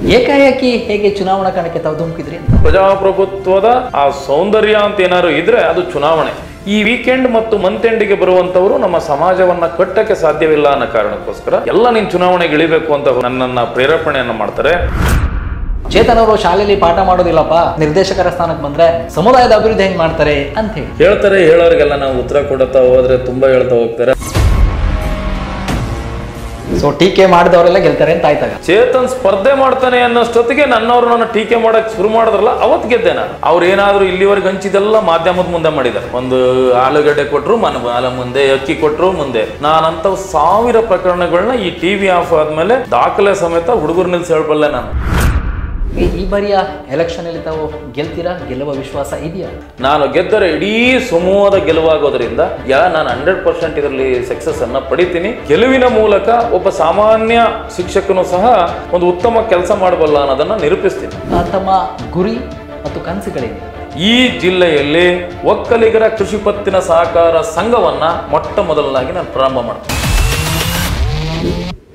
ಏಕಾಏಕಿ ಹೇಗೆ ಚುನಾವಣಾ ಕಣಕ್ಕೆ ತಾವು ಧುಮುಕಿದ್ರಿ ಅಂತ ಪ್ರಜಾಪ್ರಭುತ್ವದ ಆ ಸೌಂದರ್ಯ ಅಂತ ಏನಾದ್ರು ಇದ್ರೆ ಅದು ಚುನಾವಣೆ ಈ ವೀಕೆಂಡ್ ಮತ್ತು ಮಂತ್ ಎಂಡಿಗೆ ಬರುವಂತವರು ನಮ್ಮ ಸಮಾಜವನ್ನ ಕಟ್ಟಕ್ಕೆ ಸಾಧ್ಯವಿಲ್ಲ ಅನ್ನೋ ಕಾರಣಕ್ಕೋಸ್ಕರ ಎಲ್ಲ ನೀನ್ ಚುನಾವಣೆಗೆ ಇಳಿಬೇಕು ಅಂತ ನನ್ನನ್ನ ಪ್ರೇರೇಪಣೆಯನ್ನ ಮಾಡ್ತಾರೆ ಚೇತನ್ ಅವರು ಶಾಲೆಯಲ್ಲಿ ಪಾಠ ಮಾಡೋದಿಲ್ಲಪ್ಪ ನಿರ್ದೇಶಕರ ಸ್ಥಾನಕ್ಕೆ ಬಂದ್ರೆ ಸಮುದಾಯದ ಅಭಿವೃದ್ಧಿ ಹೆಂಗ್ ಮಾಡ್ತಾರೆ ಅಂತ ಹೇಳಿ ಹೇಳ್ತಾರೆ ಹೇಳೋರಿಗೆಲ್ಲ ನಾವು ಉತ್ತರ ಕೊಡುತ್ತಾ ಹೋದ್ರೆ ತುಂಬಾ ಹೇಳ್ತಾ ಹೋಗ್ತಾರೆ ಸೊ ಟೀಕೆ ಮಾಡಿದವರೆಲ್ಲ ಗೆಲ್ತಾರೆ ಅಂತ ಆಯ್ತಾಗ ಚೇತನ್ ಸ್ಪರ್ಧೆ ಮಾಡ್ತಾನೆ ಅನ್ನೋಷ್ಟೊತ್ತಿಗೆ ನನ್ನವ್ರು ನನ್ನ ಟೀಕೆ ಮಾಡಕ್ ಶುರು ಮಾಡಿದ್ರಲ್ಲ ಅವತ್ ಗೆದ್ದೆ ನಾನು ಅವ್ರು ಏನಾದ್ರು ಇಲ್ಲಿವರೆಗೆ ಹಂಚಿದೆಲ್ಲ ಮಾಧ್ಯಮದ ಮುಂದೆ ಮಾಡಿದ್ದಾರೆ ಒಂದು ಆಲೂಗಡ್ಡೆ ಕೊಟ್ರು ಮನ ಅಲ್ಲ ಮುಂದೆ ಅಕ್ಕಿ ಕೊಟ್ರು ಮುಂದೆ ನಾನಂತ ಸಾವಿರ ಪ್ರಕರಣಗಳನ್ನ ಈ ಟಿವಿ ಆಫ್ ಆದ್ಮೇಲೆ ದಾಖಲೆ ಸಮೇತ ಹುಡುಗರು ನಿಲ್ಸಿ ಹೇಳ್ಬಲ್ಲೆ ನಾನು ಈ- ಈ ಬಾರಿಯ ಎಲೆಕ್ಷನ್ ಅಲ್ಲಿ ತಾವು ಗೆಲ್ತೀರಾ ಗೆಲ್ಲುವ ವಿಶ್ವಾಸ ಇದೆಯಾ ನಾನು ಗೆದ್ದರೆ ಇಡೀ ಸಮೂಹದ ಗೆಲುವಾಗೋದ್ರಿಂದ ಯಾ ನಾನು ಹಂಡ್ರೆಡ್ ಪರ್ಸೆಂಟ್ ಇದರಲ್ಲಿ ಸಕ್ಸಸ್ ಅನ್ನ ಪಡಿತೀನಿ ಗೆಲುವಿನ ಮೂಲಕ ಒಬ್ಬ ಸಾಮಾನ್ಯ ಶಿಕ್ಷಕನು ಸಹ ಒಂದು ಉತ್ತಮ ಕೆಲಸ ಮಾಡಬಲ್ಲ ಅನ್ನೋದನ್ನ ನಿರೂಪಿಸ್ತೀನಿ ಆ, ತಮ್ಮ ಗುರಿ ಮತ್ತು ಕನಸುಗಳೇನಿದೆ ಈ ಜಿಲ್ಲೆಯಲ್ಲಿ ಒಕ್ಕಲಿಗರ ಕೃಷಿ ಪತ್ತಿನ ಸಹಕಾರ ಸಂಘವನ್ನ ಮೊಟ್ಟ ಮೊದಲನಾಗಿ ನಾನು ಪ್ರಾರಂಭ ಮಾಡ್ತೀನಿ